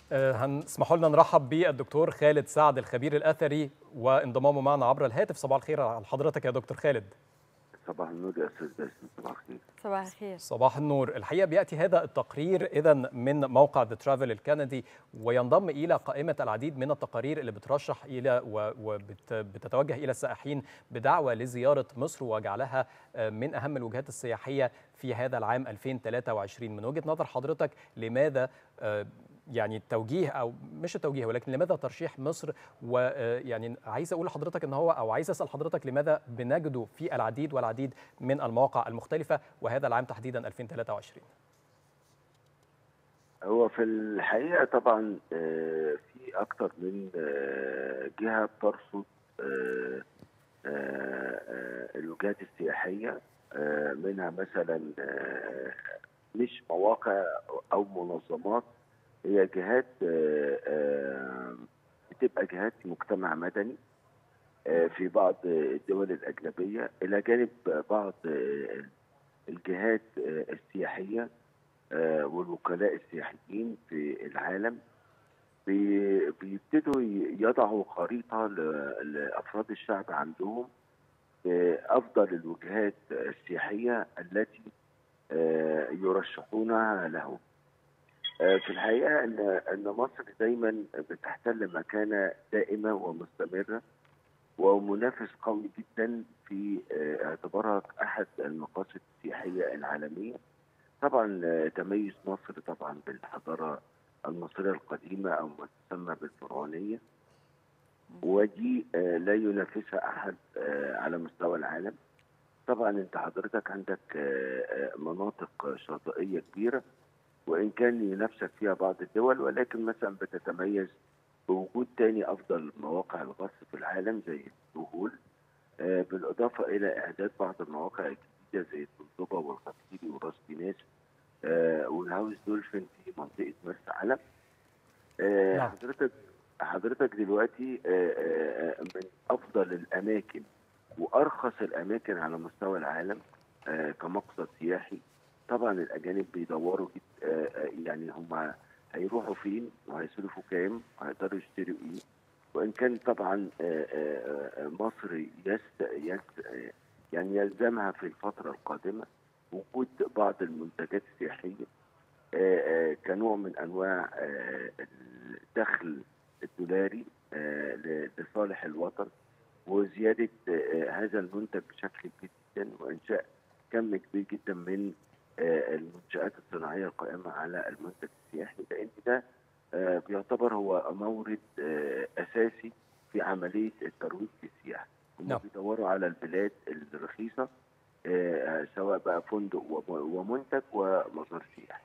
هنسمحوا لنا نرحب بالدكتور خالد سعد الخبير الاثري وانضمامه معنا عبر الهاتف صباح الخير على حضرتك يا دكتور خالد صباح النور يا استاذ باسم صباح الخير صباح الخير صباح النور الحقيقه بياتي هذا التقرير اذا من موقع ذا ترافل الكندي وينضم الى قائمه العديد من التقارير اللي بترشح الى وبتتوجه الى السائحين بدعوه لزياره مصر وجعلها من اهم الوجهات السياحيه في هذا العام 2023 من وجهه نظر حضرتك لماذا يعني التوجيه او مش التوجيه ولكن لماذا ترشيح مصر ويعني عايز اقول لحضرتك ان هو او عايز اسال حضرتك لماذا بنجده في العديد والعديد من المواقع المختلفه وهذا العام تحديدا 2023 هو في الحقيقه طبعا في اكثر من جهه بترصد الوجهات السياحيه منها مثلا مش مواقع او منظمات هي جهات بتبقى جهات مجتمع مدني في بعض الدول الأجنبية إلى جانب بعض الجهات السياحية والوكلاء السياحيين في العالم بيبتدوا يضعوا خريطة لأفراد الشعب عندهم أفضل الوجهات السياحية التي يرشحونها لهم في الحقيقه ان ان مصر دايما بتحتل مكانه دائمه ومستمره ومنافس قوي جدا في اعتبارها احد المقاصد السياحيه العالميه. طبعا تميز مصر طبعا بالحضاره المصريه القديمه او ما تسمى بالفرعونيه ودي لا ينافسها احد على مستوى العالم. طبعا انت حضرتك عندك مناطق شاطئيه كبيره وان كان ينافسك فيها بعض الدول ولكن مثلا بتتميز بوجود تاني افضل مواقع الغطس في العالم زي السهول آه بالاضافه الى اعداد بعض المواقع الجديده زي الطنطبه والخفيري وراس بيناس آه والهاوس دولفين في منطقه مرسى علم آه نعم. حضرتك حضرتك دلوقتي من افضل الاماكن وارخص الاماكن على مستوى العالم كمقصد سياحي طبعا الاجانب بيدوروا جد يعني هم هيروحوا فين وهيصرفوا كام وهيقدروا يشتروا ايه وان كان طبعا مصر يس يس يعني يلزمها في الفتره القادمه وجود بعض المنتجات السياحيه كنوع من انواع الدخل الدولاري لصالح الوطن وزياده هذا المنتج بشكل كبير جدا وانشاء كم كبير جدا من المنشآت الصناعية القائمة على المنتج السياحي لأن ده بيعتبر هو مورد أساسي في عملية الترويج للسياحة هم نعم. بيدوروا على البلاد الرخيصة سواء بقى فندق ومنتج ومزار سياحي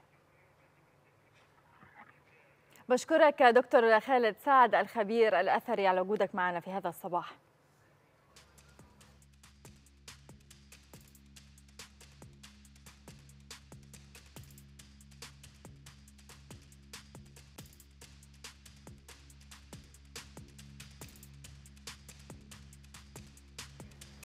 بشكرك دكتور خالد سعد الخبير الأثري على وجودك معنا في هذا الصباح